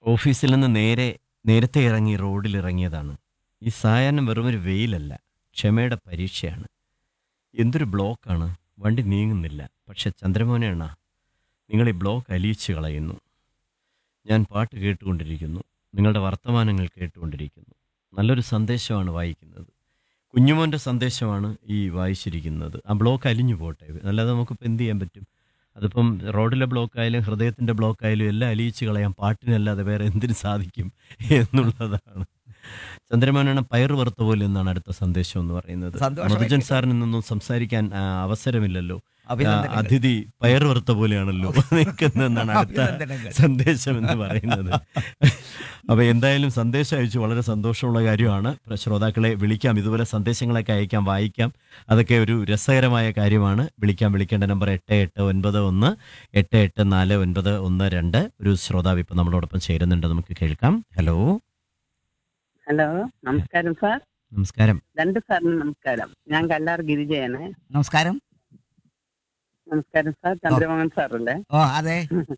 ഓഫീസിൽ നിന്ന് നേരെ നേരത്തെ ഇറങ്ങി റോഡിൽ ഇറങ്ങിയതാണ് ഈ സായാഹ്നം വെറുമൊരു വെയിലല്ല ക്ഷമയുടെ പരീക്ഷയാണ് എന്തൊരു ബ്ലോക്കാണ് വണ്ടി നീങ്ങുന്നില്ല പക്ഷെ ചന്ദ്രമോനെ അണ്ണ നിങ്ങൾ ഈ ബ്ലോക്ക് അലിയിച്ച് കളയുന്നു ഞാൻ പാട്ട് കേട്ടുകൊണ്ടിരിക്കുന്നു നിങ്ങളുടെ വർത്തമാനങ്ങൾ കേട്ടുകൊണ്ടിരിക്കുന്നു നല്ലൊരു സന്ദേശമാണ് വായിക്കുന്നത് കുഞ്ഞുമോൻ്റെ സന്ദേശമാണ് ഈ വായിച്ചിരിക്കുന്നത് ആ ബ്ലോക്ക് അലിഞ്ഞു പോട്ടെ അല്ലാതെ നമുക്കിപ്പോൾ എന്ത് ചെയ്യാൻ പറ്റും അതിപ്പം റോഡിലെ ബ്ലോക്കായാലും ഹൃദയത്തിൻ്റെ ബ്ലോക്കായാലും എല്ലാം അലിയിച്ച് കളയാം പാട്ടിനല്ലാതെ വേറെ എന്തിനു സാധിക്കും എന്നുള്ളതാണ് ചന്ദ്രമോനാണ് പയർ വറുത്ത പോലെ എന്നാണ് അടുത്ത സന്ദേശം എന്ന് പറയുന്നത് സന്തോഷം മധുജൻ സാറിൽ നിന്നൊന്നും സംസാരിക്കാൻ ആ, അവസരമില്ലല്ലോ ആ, അഭിനന്ദനങ്ങൾ. അതിഥി പയർ വറുത്ത പോലെയാണല്ലോ നിൽക്കുന്നതെന്നാണ് അടുത്ത അഭിനന്ദനങ്ങൾ. സന്ദേശം എന്ന് പറയുന്നത് അപ്പൊ എന്തായാലും സന്ദേശം അയച്ചു വളരെ സന്തോഷമുള്ള കാര്യമാണ് പ്ര- ശ്രോതാക്കളെ വിളിക്കാം ഇതുപോലെ സന്ദേശങ്ങളൊക്കെ അയക്കാം വായിക്കാം അതൊക്കെ ഒരു രസകരമായ കാര്യമാണ് വിളിക്കാം വിളിക്കേണ്ട നമ്പർ എട്ട് എട്ട് ഒൻപത് ഒന്ന് എട്ട് എട്ട് നാല് ഒൻപത് ഒന്ന് രണ്ട് ഒരു ശ്രോതാവ് ഇപ്പം നമ്മളോടൊപ്പം ചേരുന്നുണ്ട് നമുക്ക് കേൾക്കാം ഹലോ ഹലോ നമസ്കാരം സാർ നമസ്കാരം രണ്ട് സാറിന് നമസ്കാരം ഞാൻ കല്ലാർ ഗിരിജയാണ് നമസ്കാരം നമസ്കാരം സാർ ചന്ദ്രമോഹൻ സാറല്ലേ ഓ അതെ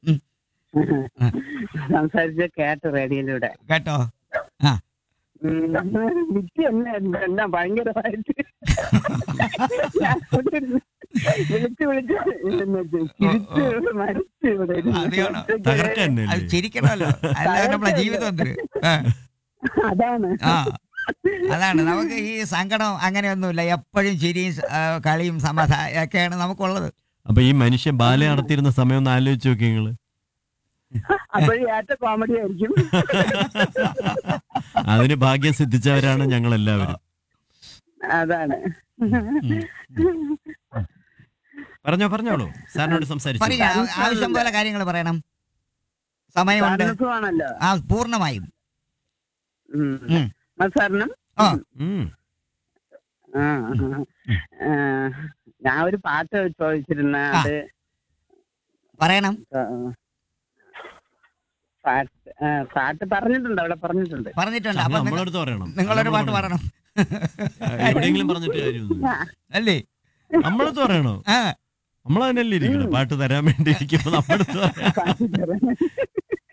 സംസാരിച്ച് കേട്ടു റേഡിയോയിലൂടെ കേട്ടോ ഉം, വിറ്റ് എന്നെ എന്നാ ഭയങ്കരമായിട്ട് ഞാൻ കൊണ്ടിരുന്ന് വിളിച്ച് വിളിച്ച് ഇരുന്ന് ചിരിച്ച് മരിച്ചു ഇവിടെ ഇരുന്ന്. അതെയാണോ? തകർക്ക തന്നെ അത് ചിരിക്കണമല്ലോ അല്ലാതെ നമ്മളെ ജീവിതം എന്തിന് ആ, അതാണ് ആ അതാണ് നമുക്ക് ഈ സങ്കടം അങ്ങനെയൊന്നുമില്ല എപ്പോഴും ചിരിയും ആ, കളിയും സമാധാനം ഒക്കെയാണ് നമുക്കുള്ളത് അപ്പൊ ഈ മനുഷ്യൻ ബാല നടത്തിയിരുന്ന സമയം ഒന്ന് ആലോചിച്ച് നോക്കി നിങ്ങള് അപ്പോഴും ഏറ്റ കോമഡി ആയിരിക്കും അതിന് ഭാഗ്യം സിദ്ധിച്ചവരാണ് ഞങ്ങൾ എല്ലാവരും അതാണ് പറഞ്ഞോ പറഞ്ഞോളൂ സാറിനോട് സംസാരിച്ചു പറയുക ആവശ്യം പോലെ കാര്യങ്ങൾ പറയണം സമയമുണ്ട് സാറിന് സുഖമാണല്ലോ ആ പൂർണ്ണമായും ഉം. ഉം. സാറിനും ആ ഉം. ആ, ആ. ഞാൻ ഒരു പാട്ട് ചോദിച്ചിരുന്ന ആ. അത് പറയണം ആ, പാട്ട് ആ, പാട്ട് പറഞ്ഞിട്ടുണ്ട് അവിടെ പറഞ്ഞിട്ടുണ്ട് പറഞ്ഞിട്ടുണ്ട് അപ്പൊ നിങ്ങൾ- നമ്മളടുത്ത് പറയണം നിങ്ങളൊരു പാട്ട് പറയണം എവിടെയെങ്കിലും പറഞ്ഞിട്ട് കാര്യമൊന്നും അല്ലേ നമ്മളടുത്ത് പറയണോ ആ നമ്മളതിനല്ലേ ഇരിക്കണം പാട്ട് തരാൻ വേണ്ടി ഇരിക്കുമ്പോ നമ്മളടുത്ത് പറയാം പാട്ട് തരാൻ.